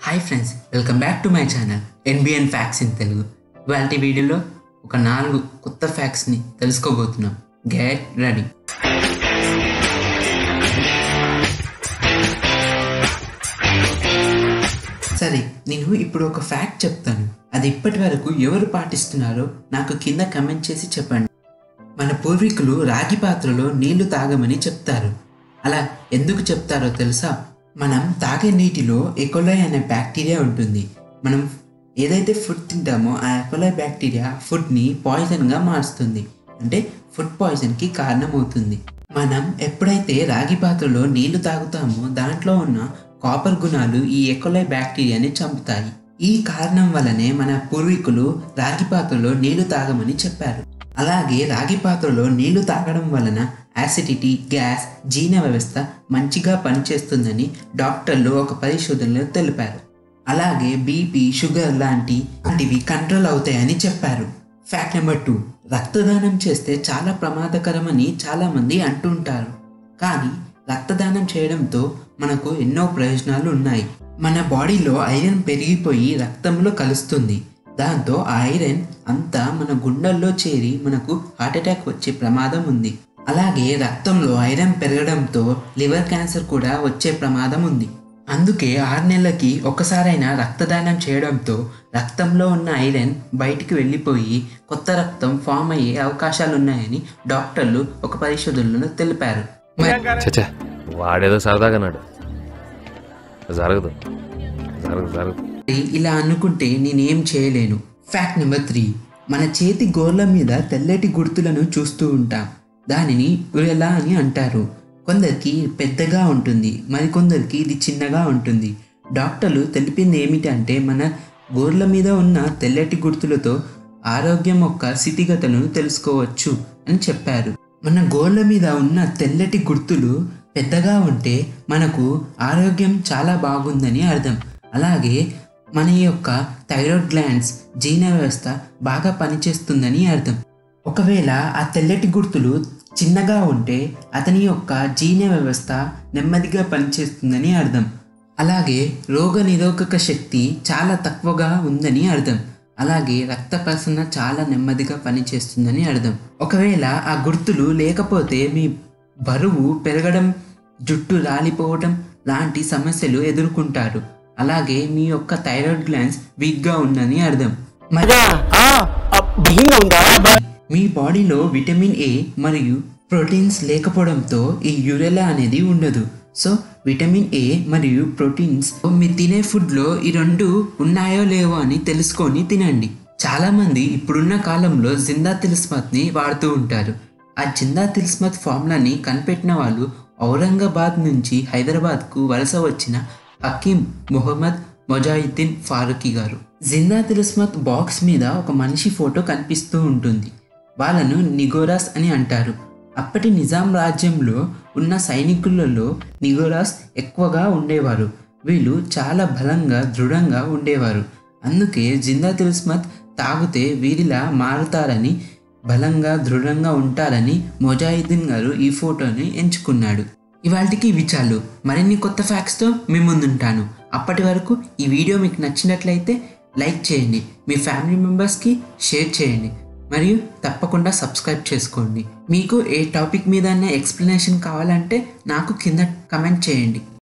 hi friends welcome back to my channel NBN facts in Telugu ఇవాళ వీడియోలో ఒక నాలుగు కొత్త ఫ్యాక్ట్స్ని తెలుసుకోబోతున్నాం గెట్ రెడీ సరే నేను ఇప్పుడు ఒక ఫ్యాక్ట్ చెప్తాను అది ఇప్పటి వరకు ఎవరు పాటిస్తున్నారో నాకు కింద కమెంట్ చేసి చెప్పండి మన పూర్వీకులు రాగి పాత్రలో నీళ్లు తాగమని చెప్తారు అలా ఎందుకు చెప్తారో తెలుసా మనం తాగే నీటిలో ఎకోలై అనే బ్యాక్టీరియా ఉంటుంది మనం ఏదైతే ఫుడ్ తింటామో ఆ ఎకోలై బ్యాక్టీరియా ఫుడ్ని పాయిజన్గా మారుస్తుంది అంటే ఫుడ్ పాయిజన్కి కారణమవుతుంది మనం ఎప్పుడైతే రాగి పాత్రలో నీళ్లు తాగుతామో దాంట్లో ఉన్న కాపర్ గుణాలు ఈ ఎకోలై బ్యాక్టీరియాని చంపుతాయి ఈ కారణం వల్లనే మన పూర్వీకులు రాగి పాత్రలో నీళ్లు తాగమని చెప్పారు అలాగే రాగి పాత్రలో నీళ్లు తాగడం వలన యాసిడిటీ గ్యాస్ జీర్ణ వ్యవస్థ మంచిగా పనిచేస్తుందని డాక్టర్లు ఒక పరిశోధనలో తెలిపారు అలాగే బీపీ షుగర్ లాంటి లాంటివి కంట్రోల్ అవుతాయని చెప్పారు ఫ్యాక్ట్ నెంబర్ టూ రక్తదానం చేస్తే చాలా ప్రమాదకరమని చాలామంది అంటుంటారు కానీ రక్తదానం చేయడంతో మనకు ఎన్నో ప్రయోజనాలు ఉన్నాయి మన బాడీలో ఐరన్ పెరిగిపోయి రక్తంలో కలుస్తుంది దాంతో ఆ ఐరన్ అంతా మన గుండెల్లో చేరి మనకు హార్ట్ అటాక్ వచ్చే ప్రమాదం ఉంది అలాగే రక్తంలో ఐరన్ పెరగడంతో లివర్ క్యాన్సర్ కూడా వచ్చే ప్రమాదం ఉంది అందుకే ఆరు నెలలకి ఒకసారైనా రక్తదానం చేయడంతో రక్తంలో ఉన్న ఐరన్ బయటికి వెళ్ళిపోయి కొత్త రక్తం ఫామ్ అయ్యే అవకాశాలున్నాయని డాక్టర్లు ఒక పరిశోధనలో తెలిపారు మరి చచ్చా వాడేదో సరదాగా జరగదు జరగదు జరగదు ఇలా అనుకుంటే నేనేం చేయలేను ఫ్యాక్ట్ నెంబర్ త్రీ మన చేతి గోర్ల మీద తెల్లటి గుర్తులను చూస్తూ ఉంటాం దానిని ఉరెలా అని అంటారు కొందరికి పెద్దగా ఉంటుంది మరికొందరికి ఇది చిన్నగా ఉంటుంది డాక్టర్లు తెలిపింది ఏమిటంటే మన గోర్ల మీద ఉన్న తెల్లటి గుర్తులతో ఆరోగ్యం యొక్క స్థితిగతులను తెలుసుకోవచ్చు అని చెప్పారు మన గోర్ల మీద ఉన్న తెల్లటి గుర్తులు పెద్దగా ఉంటే మనకు ఆరోగ్యం చాలా బాగుందని అర్థం అలాగే మన యొక్క థైరాయిడ్ గ్లాండ్స్ జీర్ణ వ్యవస్థ బాగా పనిచేస్తుందని అర్థం ఒకవేళ ఆ తెల్లటి గుర్తులు చిన్నగా ఉంటే అతని యొక్క జీర్ణ వ్యవస్థ నెమ్మదిగా పనిచేస్తుందని అర్థం అలాగే రోగ నిరోధక శక్తి చాలా తక్కువగా ఉందని అర్థం అలాగే రక్త ప్రసరణ చాలా నెమ్మదిగా పనిచేస్తుందని అర్థం ఒకవేళ ఆ గుర్తులు లేకపోతే మీ బరువు పెరగడం జుట్టు రాలిపోవడం లాంటి సమస్యలు ఎదుర్కొంటారు అలాగే మీ యొక్క థైరాయిడ్ గ్లాండ్స్ వీక్గా ఉందని అర్థం మరి మీ బాడీలో విటమిన్ ఏ మరియు ప్రోటీన్స్ లేకపోవడంతో ఈ యూరెలా అనేది ఉండదు సో విటమిన్ ఏ మరియు ప్రోటీన్స్ మీరు తినే ఫుడ్లో ఈ రెండు ఉన్నాయో లేవో అని తెలుసుకొని తినండి చాలామంది ఇప్పుడున్న కాలంలో జిందా తిల్స్మత్ని వాడుతూ ఉంటారు ఆ జిందా తిల్స్మత్ ఫార్ములాని కనిపెట్టిన వాళ్ళు ఔరంగాబాద్ నుంచి హైదరాబాద్కు వలస వచ్చిన హకీం మొహమ్మద్ మొజాయిద్దీన్ ఫారూఖీ గారు జిందా తిల్స్మత్ బాక్స్ మీద ఒక మనిషి ఫోటో కనిపిస్తూ ఉంటుంది వాళ్ళను నిగోరాస్ అని అంటారు అప్పటి నిజాం రాజ్యంలో ఉన్న సైనికులలో నిగోరాస్ ఎక్కువగా ఉండేవారు వీళ్ళు చాలా బలంగా దృఢంగా ఉండేవారు అందుకే జిందా తిల్స్మత్ తాగితే వీరిలా మారుతారని బలంగా దృఢంగా ఉంటారని మొజాహిద్దీన్ గారు ఈ ఫోటోని ఎంచుకున్నాడు ఇవాళకి ఇవి చాలు మరిన్ని కొత్త ఫ్యాక్ట్స్తో మీ ముందుంటాను అప్పటి వరకు ఈ వీడియో మీకు నచ్చినట్లయితే లైక్ చేయండి మీ ఫ్యామిలీ మెంబర్స్కి షేర్ చేయండి మరియు తప్పకుండా సబ్స్క్రైబ్ చేసుకోండి మీకు ఏ టాపిక్ మీద ఎక్స్ప్లెనేషన్ కావాలంటే నాకు కింద కమెంట్ చేయండి